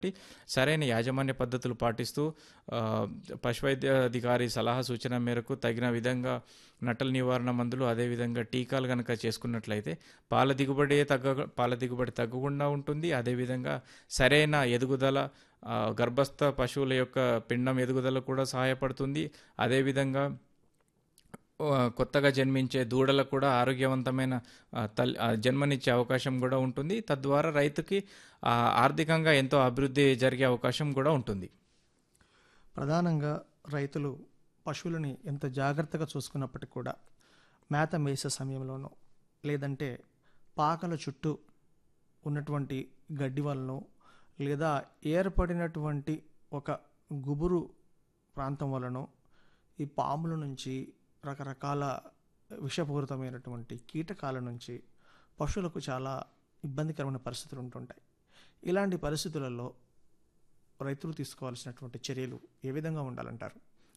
సరైన యాజమాన్య పద్ధతులు పాటిస్తూ ఆహ్, పశువైద్యాధికారి సలహా సూచన మేరకు తగిన విధంగా నట్టల నివారణ మందులు అదేవిధంగా టీకాలు గనక చేసుకున్నట్లయితే పాల దిగుబడి తగ్గ పాల దిగుబడి తగ్గకుండా ఉంటుంది అదేవిధంగా సరైన ఎదుగుదల ఆహ్, గర్భస్థ పశువుల యొక్క పిండం ఎదుగుదల కూడా సహాయపడుతుంది అదేవిధంగా ఆహ్, కొత్తగా జన్మించే దూడలకు కూడా ఆరోగ్యవంతమైన ఆహ్, తల్ ఆహ్, జన్మనిచ్చే అవకాశం కూడా ఉంటుంది తద్వారా రైతుకి ఆహ్, ఆర్థికంగా ఎంతో అభివృద్ధి జరిగే అవకాశం కూడా ఉంటుంది ప్రధానంగా రైతులు పశువులని ఎంత జాగ్రత్తగా చూసుకున్నప్పటికీ కూడా మేత మేసే సమయంలోనూ లేదంటే పాకల చుట్టూ ఉన్నటువంటి గడ్డి వలన లేదా ఏర్పడినటువంటి ఒక గుబురు ప్రాంతం వలన ఈ పాముల నుంచి రకరకాల విషపూరితమైనటువంటి కీటకాల నుంచి పశువులకు చాలా ఇబ్బందికరమైన పరిస్థితులు ఉంటుంటాయి ఇలాంటి పరిస్థితులలో రైతులు తీసుకోవాల్సినటువంటి చర్యలు ఏ విధంగా ఉండాలంటారు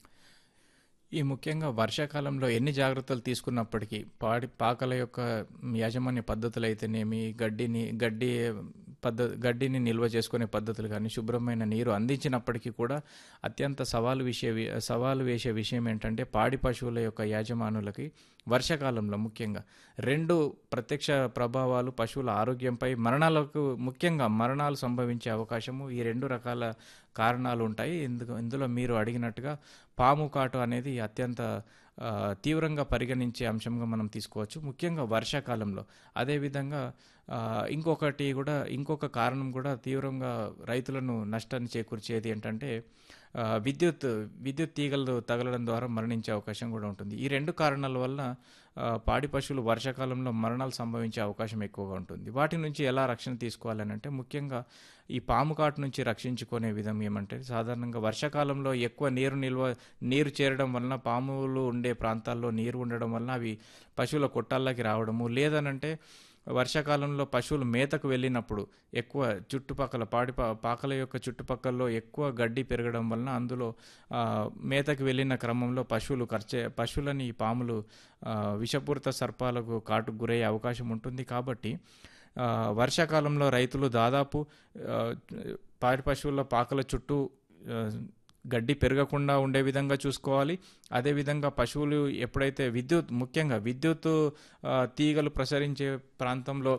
ఈ ముఖ్యంగా వర్షాకాలంలో ఎన్ని జాగ్రత్తలు తీసుకున్నప్పటికీ పాడి పాకల యొక్క యాజమాన్య పద్ధతులు అయితేనేమి గడ్డిని గడ్డి పద్ధ గడ్డిని నిల్వ చేసుకునే పద్ధతులు కానీ శుభ్రమైన నీరు అందించినప్పటికీ కూడా అత్యంత సవాలు విషయ సవాలు వేసే విషయం ఏంటంటే పాడి పశువుల యొక్క యాజమానులకి వర్షాకాలంలో ముఖ్యంగా రెండు ప్రత్యక్ష ప్రభావాలు పశువుల ఆరోగ్యంపై మరణాలకు ముఖ్యంగా మరణాలు సంభవించే అవకాశము ఈ రెండు రకాల కారణాలు ఉంటాయి ఇందుకు ఇందులో మీరు అడిగినట్టుగా పాము కాటు అనేది అత్యంత ఆ, తీవ్రంగా పరిగణించే అంశంగా మనం తీసుకోవచ్చు ముఖ్యంగా వర్షాకాలంలో అదేవిధంగా ఆ, ఇంకొకటి కూడా ఇంకొక కారణం కూడా తీవ్రంగా రైతులను నష్టాన్ని చేకూర్చేది ఏంటంటే ఆ, విద్యుత్ విద్యుత్ తీగలు తగలడం ద్వారా మరణించే అవకాశం కూడా ఉంటుంది ఈ రెండు కారణాల వల్ల ఆ, పాడి పశువులు వర్షాకాలంలో మరణాలు సంభవించే అవకాశం ఎక్కువగా ఉంటుంది వాటి నుంచి ఎలా రక్షణ తీసుకోవాలని అంటే ముఖ్యంగా ఈ పాము కాటు నుంచి రక్షించుకునే విధం ఏమంటే సాధారణంగా వర్షాకాలంలో ఎక్కువ నీరు నిల్వ నీరు చేరడం వలన పాములు ఉండే ప్రాంతాల్లో నీరు ఉండడం వలన అవి పశువుల కొట్టాల్లోకి రావడము లేదనంటే వర్షాకాలంలో పశువులు మేతకు వెళ్ళినప్పుడు ఎక్కువ చుట్టుపక్కల పాడి పా- పాకల యొక్క చుట్టుపక్కల ఎక్కువ గడ్డి పెరగడం వలన అందులో ఆ, మేతకు వెళ్ళిన క్రమంలో పశువులు ఖర్చే పశువులని ఈ పాములు ఆ, విషపూరిత సర్పాలకు కాటుకు గురయ్యే అవకాశం ఉంటుంది కాబట్టి ఆ, వర్షాకాలంలో రైతులు దాదాపు ఆ, పాడి పశువుల పాకల చుట్టూ ఆ, గడ్డి పెరగకుండా ఉండే విధంగా చూసుకోవాలి అదేవిధంగా పశువులు ఎప్పుడైతే విద్యుత్ ముఖ్యంగా విద్యుత్ ఆ, తీగలు ప్రసరించే ప్రాంతంలో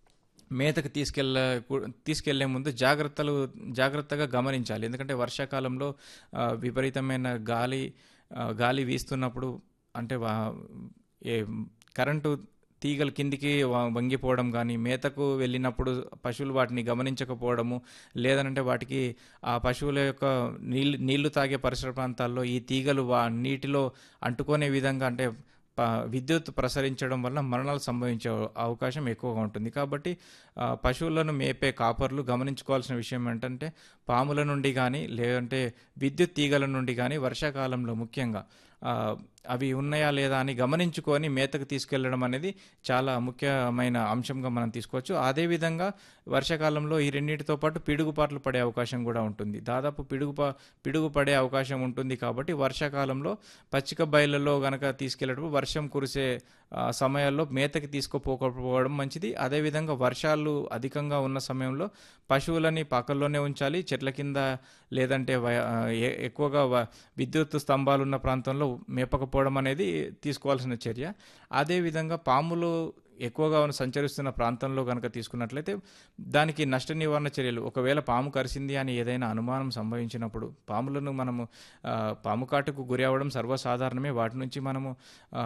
మేతకు తీసుకెళ్ళ తీసుకెళ్లే ముందు జాగ్రత్తలు జాగ్రత్తగా గమనించాలి ఎందుకంటే వర్షాకాలంలో ఆ, విపరీతమైన గాలి ఆ, గాలి వీస్తున్నప్పుడు అంటే వా- ఏ కరెంటు తీగలు కిందికి వ- వంగిపోవడం కానీ మేతకు వెళ్ళినప్పుడు పశువులు వాటిని గమనించకపోవడము లేదనంటే వాటికి ఆ పశువుల యొక్క నీళ్ళు నీళ్లు తాగే పరిసర ప్రాంతాల్లో ఈ తీగలు వా నీటిలో అంటుకునే విధంగా అంటే ప విద్యుత్ ప్రసరించడం వల్ల మరణాలు సంభవించే అవకాశం ఎక్కువగా ఉంటుంది కాబట్టి ఆ, పశువులను మేపే కాపర్లు గమనించుకోవాల్సిన విషయం ఏంటంటే పాముల నుండి కానీ లేదంటే విద్యుత్ తీగల నుండి కానీ వర్షాకాలంలో ముఖ్యంగా ఆ, అవి ఉన్నాయా లేదా అని గమనించుకొని మేతకు తీసుకెళ్లడం అనేది చాలా ముఖ్యమైన అంశంగా మనం తీసుకోవచ్చు అదేవిధంగా వర్షాకాలంలో ఈ రెండింటితో పాటు పిడుగుపాట్లు పడే అవకాశం కూడా ఉంటుంది దాదాపు పిడుగు ప- పిడుగు పడే అవకాశం ఉంటుంది కాబట్టి వర్షాకాలంలో పచ్చిక బయళ్ళలో గనక తీసుకెళ్ళేటప్పుడు వర్షం కురిసే ఆ, సమయాల్లో మేతకి తీసుకుపోకపోవడం మంచిది అదేవిధంగా వర్షాలు అధికంగా ఉన్న సమయంలో పశువులని పాకల్లోనే ఉంచాలి చెట్ల కింద లేదంటే వ- ఆ, ఎ- ఎక్కువగా వ- విద్యుత్ స్తంభాలు ఉన్న ప్రాంతంలో మేపకపోవడం అనేది తీసుకోవాల్సిన చర్య అదేవిధంగా పాములు ఎక్కువగా ఉన్న సంచరిస్తున్న ప్రాంతంలో కనుక తీసుకున్నట్లయితే దానికి నష్ట నివారణ చర్యలు ఒకవేళ పాము కరిసింది అని ఏదైనా అనుమానం సంభవించినప్పుడు పాములను మనము ఆ, పాము కాటుకు గురి అవ్వడం సర్వసాధారణమే వాటి నుంచి మనము ఆ,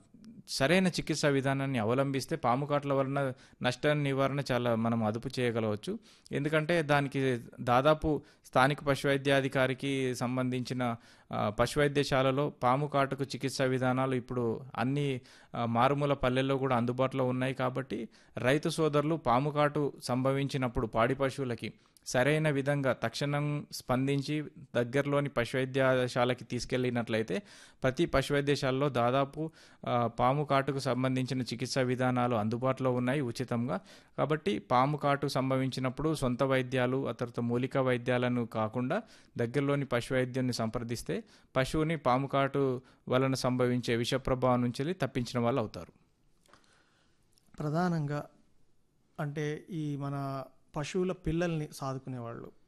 సరైన చికిత్సా విధానాన్ని అవలంబిస్తే పాము కాట్ల వలన నష్ట నివారణ చాలా మనం అదుపు చేయగలవచ్చు ఎందుకంటే దానికి దాదాపు స్థానిక పశువైద్యాధికారికి సంబంధించిన ఆ, పశువైద్యశాలలో పాము కాటుకు చికిత్సా విధానాలు ఇప్పుడు అన్ని ఆ, మారుమూల పల్లెల్లో కూడా అందుబాటులో ఉన్నాయి కాబట్టి రైతు సోదరులు పాము కాటు సంభవించినప్పుడు పాడి పశువులకి సరైన విధంగా తక్షణం స్పందించి దగ్గరలోని పశువైద్యశాలకి తీసుకెళ్ళినట్లయితే ప్రతి పశువైద్యశాలలో దాదాపు ఆ, పాము కాటుకు సంబంధించిన చికిత్సా విధానాలు అందుబాటులో ఉన్నాయి ఉచితంగా కాబట్టి పాము కాటు సంభవించినప్పుడు సొంత వైద్యాలు ఆ తర్వాత మూలిక వైద్యాలను కాకుండా దగ్గరలోని పశు వైద్యుని సంప్రదిస్తే పశువుని పాము కాటు వలన సంభవించే విష ప్రభావం నుంచి తప్పించిన వాళ్ళు అవుతారు ప్రధానంగా అంటే ఈ మన పశువుల పిల్లల్ని సాదుకునేవాళ్ళు